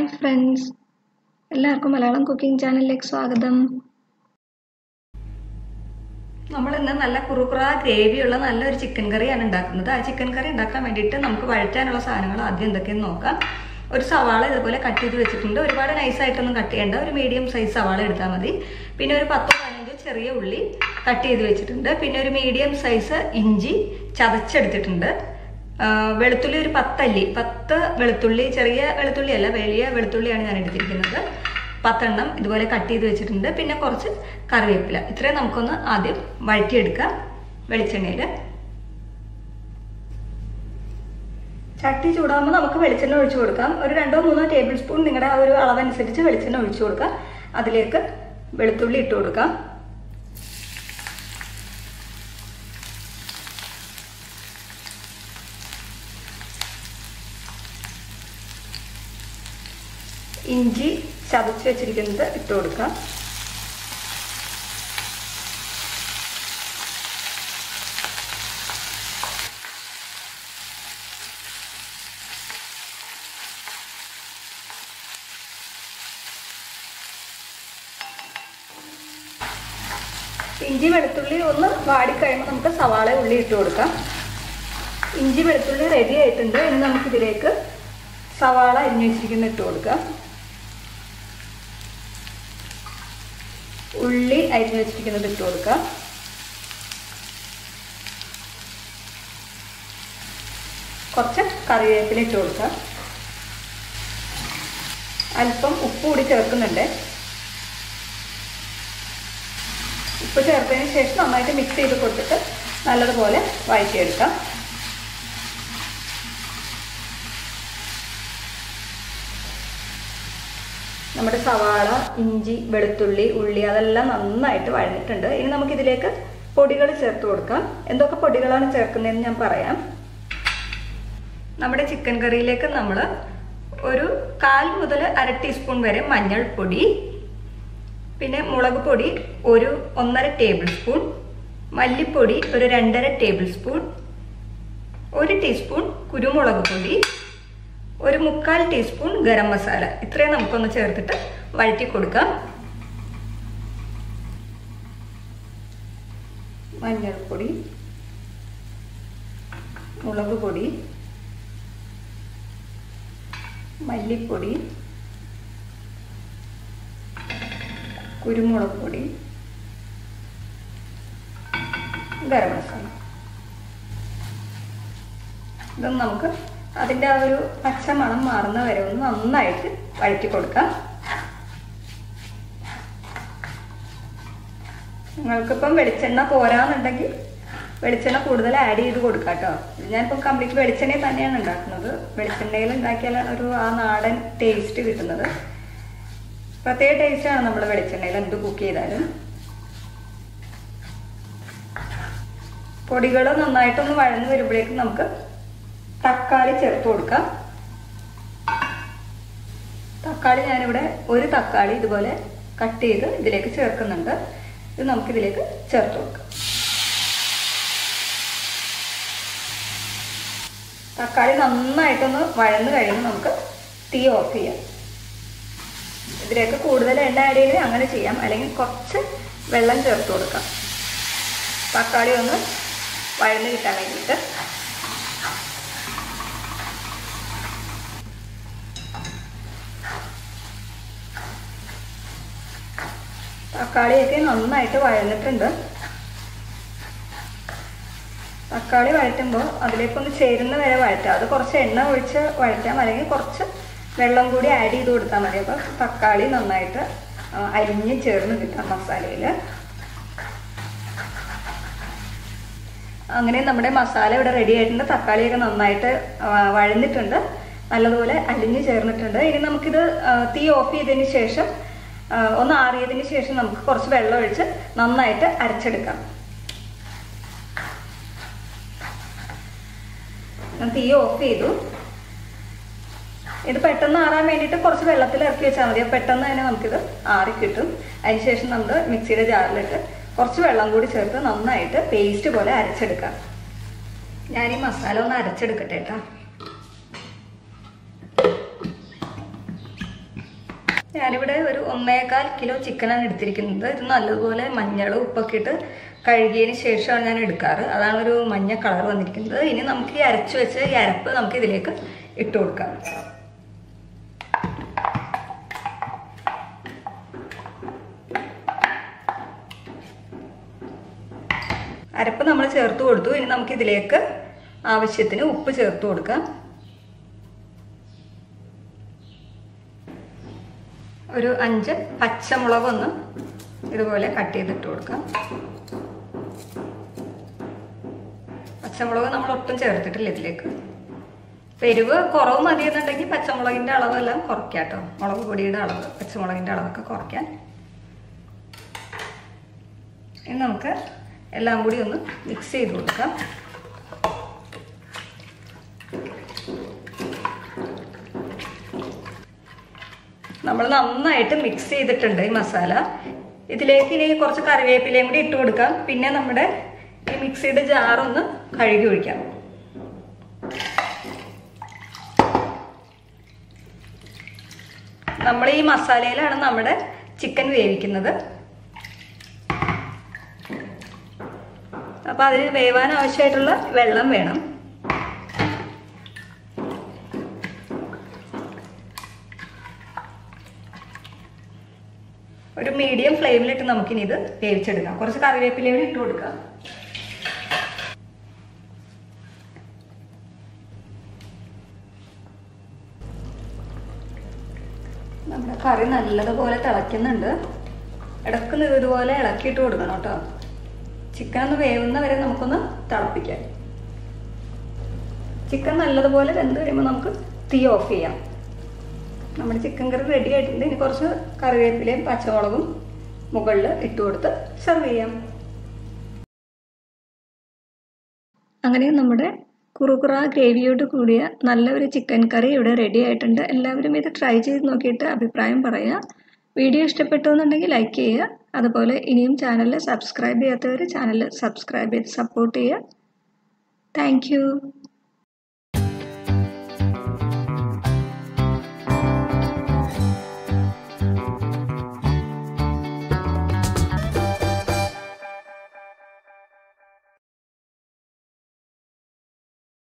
hi friends എല്ലാവർക്കും Malayalam cooking ചാനലിലേക്ക് സ്വാഗതം നമ്മൾ ഇന്ന് നല്ല കുറുകുറ ഗ്രേവിയുള്ള നല്ലൊരു ചിക്കൻ കറിയാണ് ഉണ്ടാക്കുന്നത് ആ ചിക്കൻ കറി ഉണ്ടാക്കാൻ വേണ്ടിയിട്ട് നമുക്ക് വഴറ്റാനുള്ള സാധനങ്ങൾ ആദ്യം എന്തൊക്കെയെന്ന് നോക്കാം ഒരു സവാള ഇതുപോലെ കട്ട് ചെയ്ത് വെച്ചിട്ടുണ്ട് ഒരുപാട് നൈസായിട്ടൊന്നും കട്ട് ചെയ്യേണ്ട ഒരു മീഡിയം സൈസ് സവാള എടുത്താൽ മതി പിന്നെ ഒരു പത്തോ പതിനഞ്ചോ ചെറിയ ഉള്ളി കട്ട് ചെയ്ത് വെച്ചിട്ടുണ്ട് പിന്നെ ഒരു മീഡിയം സൈസ് ഇഞ്ചി ചതച്ചെടുത്തിട്ടുണ്ട് ആ, വെളുത്തുള്ളി ഒരു പത്തല്ലി പത്ത് വെളുത്തുള്ളി ചെറിയ വെളുത്തുള്ളി അല്ല വലിയ വെളുത്തുള്ളിയാണ് ഞാൻ എടുത്തിരിക്കുന്നത് പത്തെണ്ണം ഇതുപോലെ കട്ട് ചെയ്ത് വെച്ചിട്ടുണ്ട് പിന്നെ കുറച്ച് കറിവേപ്പില ഇത്രയും നമുക്കൊന്ന് ആദ്യം വഴറ്റിയെടുക്കാം വെളിച്ചെണ്ണയിൽ ചട്ടി ചൂടാകുമ്പോൾ നമുക്ക് വെളിച്ചെണ്ണ ഒഴിച്ചു കൊടുക്കാം ഒരു രണ്ടോ മൂന്നോ ടേബിൾ സ്പൂൺ നിങ്ങളുടെ ആ ഒരു അളവനുസരിച്ച് വെളിച്ചെണ്ണ ഒഴിച്ചു കൊടുക്കാം അതിലേക്ക് വെളുത്തുള്ളി ഇട്ട് കൊടുക്കാം ഇഞ്ചി ചതച്ച് വെച്ചിരിക്കുന്നത് ഇട്ട് കൊടുക്കാം ഇഞ്ചി വെളുത്തുള്ളി ഒന്ന് വാടിക്കഴിയുമ്പോൾ നമുക്ക് സവാള ഉള്ളി ഇട്ട് കൊടുക്കാം ഇഞ്ചി വെളുത്തുള്ളി റെഡി ആയിട്ടുണ്ട് ഇനി നമുക്കിതിലേക്ക് സവാള അരിഞ്ഞു വെച്ചിരിക്കുന്ന ഇട്ട് കൊടുക്കാം ഉള്ളി അരിഞ്ഞു വെച്ചിരിക്കുന്നത് ഇട്ട് കൊടുക്കാം കുറച്ച് കറിവേപ്പില ഇട്ട് കൊടുക്കാം അല്പം ഉപ്പ് കൂടി ചേർക്കുന്നുണ്ട് ഉപ്പ് ചേർത്തതിന് ശേഷം നന്നായിട്ട് മിക്സ് ചെയ്ത് കൊടുത്തിട്ട് നല്ലതുപോലെ വഴറ്റിയെടുക്കാം നമ്മുടെ സവാള ഇഞ്ചി വെളുത്തുള്ളി ഉള്ളി അതെല്ലാം നന്നായിട്ട് വഴഞ്ഞിട്ടുണ്ട് ഇനി നമുക്കിതിലേക്ക് പൊടികൾ ചേർത്ത് കൊടുക്കാം എന്തൊക്കെ പൊടികളാണ് ചേർക്കുന്നതെന്ന് ഞാൻ പറയാം നമ്മുടെ ചിക്കൻ കറിയിലേക്ക് നമ്മൾ ഒരു കാൽ മുതൽ അര ടീസ്പൂൺ വരെ മഞ്ഞൾപ്പൊടി പിന്നെ മുളക് പൊടി ഒരു ഒന്നര ടേബിൾ സ്പൂൺ മല്ലിപ്പൊടി ഒരു രണ്ടര ടേബിൾ സ്പൂൺ ഒരു ടീസ്പൂൺ കുരുമുളക് പൊടി ഒരു മുക്കാൽ ടീസ്പൂൺ ഗരം മസാല ഇത്രയും നമുക്കൊന്ന് ചേർത്തിട്ട് വഴറ്റി കൊടുക്കാം മഞ്ഞൾപ്പൊടി മുളക് പൊടി മല്ലിപ്പൊടി കുരുമുളക് പൊടി ഗരം മസാല ഇതൊന്ന് നമുക്ക് അതിൻ്റെ ആ ഒരു പച്ച മണം മാറുന്ന വരെ ഒന്ന് നന്നായിട്ട് വഴറ്റി കൊടുക്കാം നിങ്ങൾക്കിപ്പം വെളിച്ചെണ്ണ പോരാന്നുണ്ടെങ്കിൽ വെളിച്ചെണ്ണ കൂടുതൽ ആഡ് ചെയ്ത് കൊടുക്കാം കേട്ടോ ഞാനിപ്പം കംപ്ലീറ്റ് വെളിച്ചെണ്ണയിൽ തന്നെയാണ് ഉണ്ടാക്കുന്നത് വെളിച്ചെണ്ണയിൽ ഉണ്ടാക്കിയാലാണ് ഒരു ആ നാടൻ ടേസ്റ്റ് കിട്ടുന്നത് പ്രത്യേക ടേസ്റ്റാണ് നമ്മൾ വെളിച്ചെണ്ണയിൽ എന്ത് കുക്ക് ചെയ്താലും പൊടികൾ നന്നായിട്ടൊന്ന് വഴന്ന് വരുമ്പോഴേക്കും നമുക്ക് തക്കാളി ചേർത്ത് കൊടുക്കാം തക്കാളി ഞാനിവിടെ ഒരു തക്കാളി ഇതുപോലെ കട്ട് ചെയ്ത് ഇതിലേക്ക് ചേർക്കുന്നുണ്ട് ഇത് നമുക്കിതിലേക്ക് ചേർത്ത് കൊടുക്കാം തക്കാളി നന്നായിട്ടൊന്ന് വഴന്ന് കഴിയുമ്പോൾ നമുക്ക് തീ ഓഫ് ചെയ്യാം ഇതിലേക്ക് കൂടുതൽ എണ്ണ ആഡ് ചെയ്ത് അങ്ങനെ ചെയ്യാം അല്ലെങ്കിൽ കുറച്ച് വെള്ളം ചേർത്ത് കൊടുക്കാം തക്കാളി ഒന്ന് വഴന്ന് കിട്ടാൻ വേണ്ടിയിട്ട് തക്കാളിയൊക്കെ നന്നായിട്ട് വഴന്നിട്ടുണ്ട് തക്കാളി വഴറ്റുമ്പോൾ അതിലേക്കൊന്ന് ചേരുന്ന വരെ വഴറ്റാം അത് കുറച്ച് എണ്ണ ഒഴിച്ച് വഴറ്റാം അല്ലെങ്കിൽ കുറച്ച് വെള്ളം കൂടി ആഡ് ചെയ്ത് കൊടുത്താൽ മതി അപ്പോൾ തക്കാളി നന്നായിട്ട് ആ, അരിഞ്ഞ് ചേർന്ന് കിട്ടാം മസാലയിൽ അങ്ങനെ നമ്മുടെ മസാല ഇവിടെ റെഡി ആയിട്ടുണ്ട് തക്കാളിയൊക്കെ നന്നായിട്ട് ആ, വഴന്നിട്ടുണ്ട് നല്ലതുപോലെ അലിഞ്ഞ് ചേർന്നിട്ടുണ്ട് ഇനി നമുക്കിത് ആ, തീ ഓഫ് ചെയ്തതിന് ശേഷം ആ, ഒന്ന് ആറിയതിന് ശേഷം നമുക്ക് കുറച്ച് വെള്ളം ഒഴിച്ച് നന്നായിട്ട് അരച്ചെടുക്കാം ഞാൻ തീ ഓഫ് ചെയ്തു ഇത് പെട്ടെന്ന് ആറാൻ വേണ്ടിയിട്ട് കുറച്ച് വെള്ളത്തിൽ ഇറക്കി വെച്ചാൽ മതി അപ്പോൾ പെട്ടെന്ന് തന്നെ നമുക്കിത് ആറി കിട്ടും അതിനുശേഷം നമ്മൾ മിക്സിയുടെ ജാറിലിട്ട് കുറച്ച് വെള്ളം കൂടി ചേർത്ത് നന്നായിട്ട് പേസ്റ്റ് പോലെ അരച്ചെടുക്കാം ഞാൻ ഈ മസാല ഒന്ന് അരച്ചെടുക്കട്ടെ കേട്ടോ ഞാനിവിടെ ഒരു ഒന്നേകാൽ കിലോ ചിക്കനാണ് എടുത്തിരിക്കുന്നത് ഇത് നല്ലതുപോലെ മഞ്ഞൾ ഉപ്പൊക്കെ ഇട്ട് കഴുകിയതിന് ശേഷമാണ് ഞാൻ എടുക്കാറ് അതാണ് ഒരു മഞ്ഞ കളർ വന്നിരിക്കുന്നത് ഇനി നമുക്ക് ഈ അരച്ചു വെച്ച ഈ അരപ്പ് നമുക്ക് ഇതിലേക്ക് ഇട്ട് കൊടുക്കാം അരപ്പ് നമ്മൾ ചേർത്ത് കൊടുത്തു ഇനി നമുക്ക് ഇതിലേക്ക് ആവശ്യത്തിന് ഉപ്പ് ചേർത്ത് കൊടുക്കാം ഒരു അഞ്ച് പച്ചമുളകൊന്ന് ഇതുപോലെ കട്ട് ചെയ്തിട്ട് കൊടുക്കാം പച്ചമുളക് നമ്മൾ ഒട്ടും ചേർത്തിട്ടില്ല ഇതിലേക്ക് എരിവ് കുറവ് മതി എന്നുണ്ടെങ്കിൽ പച്ചമുളകിൻ്റെ അളവെല്ലാം കുറയ്ക്കാം കേട്ടോ മുളക് പൊടിയുടെ അളവ് പച്ചമുളകിൻ്റെ അളവൊക്കെ കുറയ്ക്കാൻ ഇനി നമുക്ക് എല്ലാം കൂടി ഒന്ന് മിക്സ് ചെയ്ത് കൊടുക്കാം നമ്മൾ നന്നായിട്ട് മിക്സ് ചെയ്തിട്ടുണ്ട് ഈ മസാല ഇതിലേക്ക് ഇനി കുറച്ച് കറിവേപ്പിലയും കൂടി ഇട്ട് കൊടുക്കാം പിന്നെ നമ്മുടെ ഈ മിക്സിയുടെ ജാറൊന്ന് കഴുകി ഒഴിക്കാം നമ്മൾ ഈ മസാലയിലാണ് നമ്മുടെ ചിക്കൻ വേവിക്കുന്നത് അപ്പോൾ അതിന് വേവാൻ ആവശ്യമായിട്ടുള്ള വെള്ളം വേണം ഒരു മീഡിയം ഫ്ലെയിമിലിട്ട് നമുക്കിനി ഇത് വേവിച്ചെടുക്കാം കുറച്ച് കറിവേപ്പിലയും കൂടി ഇട്ട് കൊടുക്കാം നമ്മുടെ കറി നല്ലതുപോലെ തിളയ്ക്കുന്നുണ്ട് ഇടക്ക് ഇതുപോലെ ഇളക്കിയിട്ട് കൊടുക്കണം കേട്ടോ ചിക്കൻ ഒന്ന് വേവുന്ന വരെ നമുക്കൊന്ന് തിളപ്പിക്കാം ചിക്കൻ നല്ലതുപോലെ വെന്ത് കഴിയുമ്പോൾ നമുക്ക് തീ ഓഫ് ചെയ്യാം നമ്മുടെ ചിക്കൻ കറി റെഡി ആയിട്ടുണ്ട് ഇനി കുറച്ച് കറിവേപ്പിലയും പച്ചമുളകും മുകളിൽ ഇട്ട് കൊടുത്ത് സെർവ് ചെയ്യാം അങ്ങനെ നമ്മുടെ കുറുകുറ ഗ്രേവിയോട് കൂടിയ നല്ല ഒരു ചിക്കൻ കറി ഇവിടെ റെഡി ആയിട്ടുണ്ട് എല്ലാവരും ഇത് ട്രൈ ചെയ്ത് നോക്കിയിട്ട് അഭിപ്രായം പറയുക വീഡിയോ ഇഷ്ടപ്പെട്ടു എന്നുണ്ടെങ്കിൽ ലൈക്ക് ചെയ്യുക അതുപോലെ ഇനിയും ചാനൽ സബ്സ്ക്രൈബ് ചെയ്യാത്തവർ ചാനൽ സബ്സ്ക്രൈബ് ചെയ്ത് സപ്പോർട്ട് ചെയ്യുക താങ്ക്